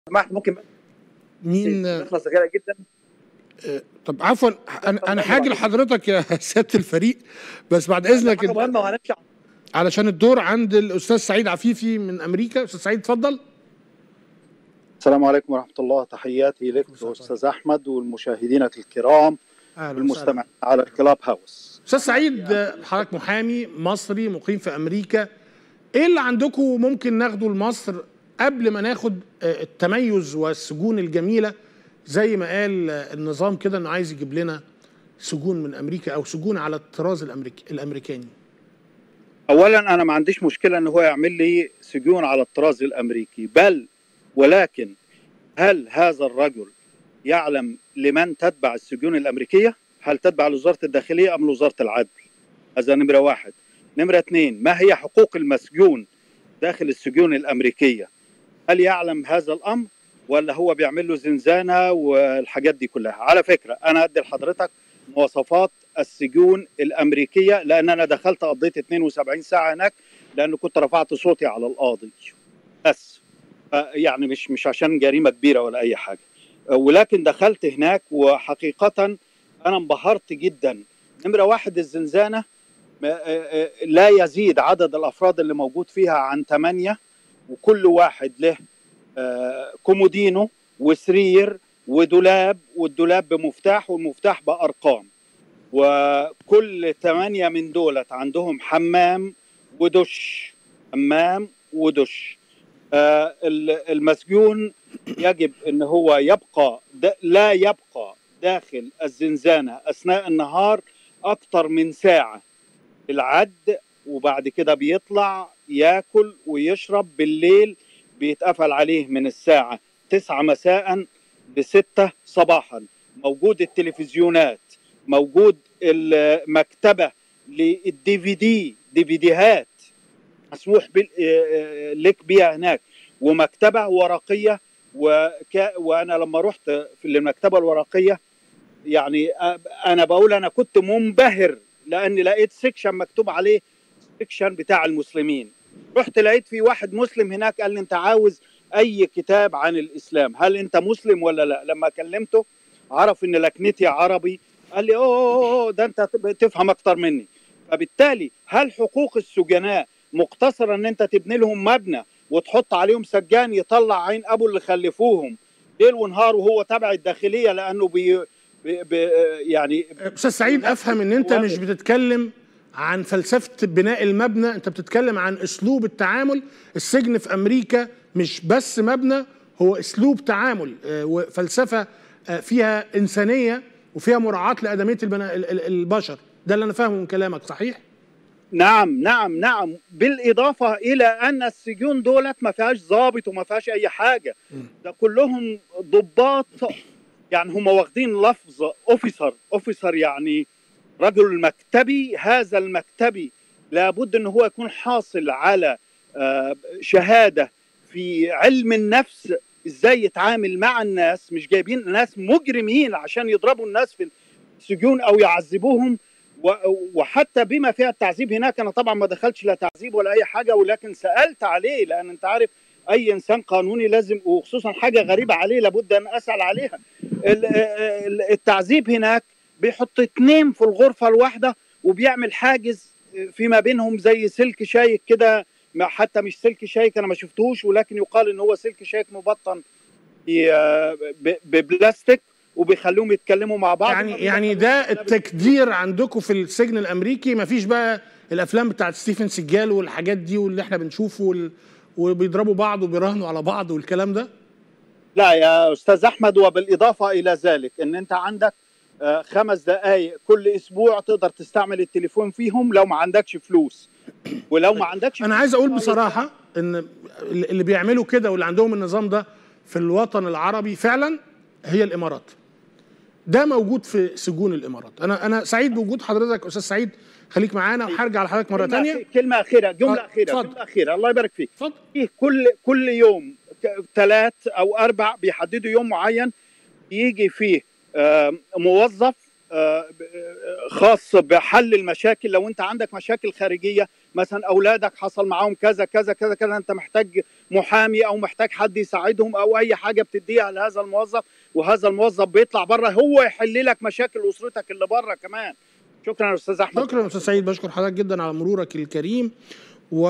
سمحت ممكن مين نخلص صغيره جدا طب عفوا انا انا هاجي لحضرتك يا سياده الفريق بس بعد اذنك حاجه مهمه وهنمشي علشان الدور عند الاستاذ سعيد عفيفي من امريكا استاذ سعيد اتفضل السلام عليكم ورحمة الله تحياتي لك أستاذ أحمد والمشاهدين الكرام اهلا وسهلا والمستمعين على الكلاب هاوس استاذ سعيد حضرتك محامي مصري مقيم في امريكا ايه اللي عندكم ممكن ناخده لمصر قبل ما ناخد آه، التميز والسجون الجميله زي ما قال آه، النظام كده انه عايز يجيب لنا سجون من امريكا او سجون على الطراز الامريكي الامريكاني أولا أنا ما عنديش مشكلة أن هو يعمل لي سجون على الطراز الأمريكي بل ولكن هل هذا الرجل يعلم لمن تتبع السجون الأمريكية؟ هل تتبع لوزارة الداخلية أم لوزارة العدل؟ هذا نمرة واحد نمرة اثنين ما هي حقوق المسجون داخل السجون الأمريكية؟ هل يعلم هذا الأمر ولا هو بيعمل له زنزانة والحاجات دي كلها؟ على فكرة أنا أدي لحضرتك مواصفات السجون الأمريكية لأن أنا دخلت قضيت 72 ساعة هناك لأن كنت رفعت صوتي على القاضي بس يعني مش مش عشان جريمة كبيرة ولا أي حاجة ولكن دخلت هناك وحقيقة أنا انبهرت جدا نمرة واحد الزنزانة ما- لا يزيد عدد الأفراد اللي موجود فيها عن ثمانية وكل واحد له آه، كومودينو وسرير ودولاب والدولاب بمفتاح والمفتاح بأرقام وكل ثمانية من دولت عندهم حمام ودش حمام ودش آه، ال- المسجون يجب ان هو يبقى د- لا يبقى داخل الزنزانة اثناء النهار اكتر من ساعة العد وبعد كده بيطلع ياكل ويشرب بالليل بيتقفل عليه من الساعة تسعة مساء بستة صباحا موجود التلفزيونات موجود المكتبة للدي في دي دي في ديهات مسموح بال- آه، آه، لك بيها هناك ومكتبة ورقية وك... وأنا لما رحت في المكتبة الورقية يعني آه، أنا بقول أنا كنت منبهر لأن لقيت سيكشن مكتوب عليه سيكشن بتاع المسلمين رحت لقيت في واحد مسلم هناك قال لي أنت عاوز أي كتاب عن الإسلام هل أنت مسلم ولا لا لما كلمته عرف إن لكنتي عربي قال لي أوه, أوه, أوه ده أنت تفهم أكتر مني فبالتالي هل حقوق السجناء مقتصرة ان انت تبني لهم مبنى وتحط عليهم سجان يطلع عين ابو اللي خلفوهم ليل ونهار وهو تبع الداخلية لانه بي بي بي يعني استاذ سعيد افهم ان انت مش بتتكلم عن فلسفه بناء المبنى انت بتتكلم عن اسلوب التعامل السجن في امريكا مش بس مبنى هو اسلوب تعامل آه، وفلسفه آه، فيها انسانيه وفيها مراعاه لادميه البنا- ال- ال- البشر ده اللي انا فاهمه من كلامك صحيح نعم نعم نعم بالاضافة الى ان السجون دولت ما فيهاش ضابط وما فيهاش اي حاجة ده كلهم ضباط يعني هم واخدين لفظ اوفيسر اوفيسر يعني رجل مكتبي هذا المكتبي لابد ان هو يكون حاصل على آه، شهاده في علم النفس ازاي يتعامل مع الناس مش جايبين ناس مجرمين عشان يضربوا الناس في السجون او يعذبوهم و- وحتى بما فيها التعذيب هناك انا طبعا ما دخلتش لا تعذيب ولا اي حاجه ولكن سالت عليه لان انت عارف اي انسان قانوني لازم وخصوصا حاجه غريبه عليه لابد ان اسال عليها ال- ال- التعذيب هناك بيحط اتنين في الغرفه الواحده وبيعمل حاجز فيما بينهم زي سلك شايك كده ما- حتى مش سلك شايك انا ما شفتهوش ولكن يقال ان هو سلك شايك مبطن ي- ب- ببلاستيك وبيخلوهم يتكلموا مع بعض يعني يعني ده التكدير عندكم في السجن الامريكي مفيش بقى الافلام بتاعت ستيفن سيجال والحاجات دي واللي احنا بنشوفه وال... وبيضربوا بعض وبيراهنوا على بعض والكلام ده لا يا استاذ احمد وبالاضافه الى ذلك ان انت عندك آه، خمس دقائق كل اسبوع تقدر تستعمل التليفون فيهم لو ما عندكش فلوس ولو ما عندكش انا عايز اقول بصراحه ان اللي بيعملوا كده واللي عندهم النظام ده في الوطن العربي فعلا هي الامارات ده موجود في سجون الامارات انا انا سعيد بوجود حضرتك استاذ سعيد خليك معانا وهرجع لحضرتك مره كلمة تانية أخي- كلمه اخيره جمله آه، اخيره اتفضل. جمله اخيره الله يبارك فيك اتفضل فيه كل كل يوم ثلاث او اربع بيحددوا يوم معين يجي فيه آه، موظف آه، ب- آه، خاص بحل المشاكل لو انت عندك مشاكل خارجيه مثلا اولادك حصل معاهم كذا كذا كذا كذا انت محتاج محامي او محتاج حد يساعدهم او اي حاجه بتديها لهذا الموظف وهذا الموظف بيطلع بره هو يحل لك مشاكل اسرتك اللي بره كمان شكرا يا استاذ احمد شكرا استاذ سعيد بشكر حضرتك جدا على مرورك الكريم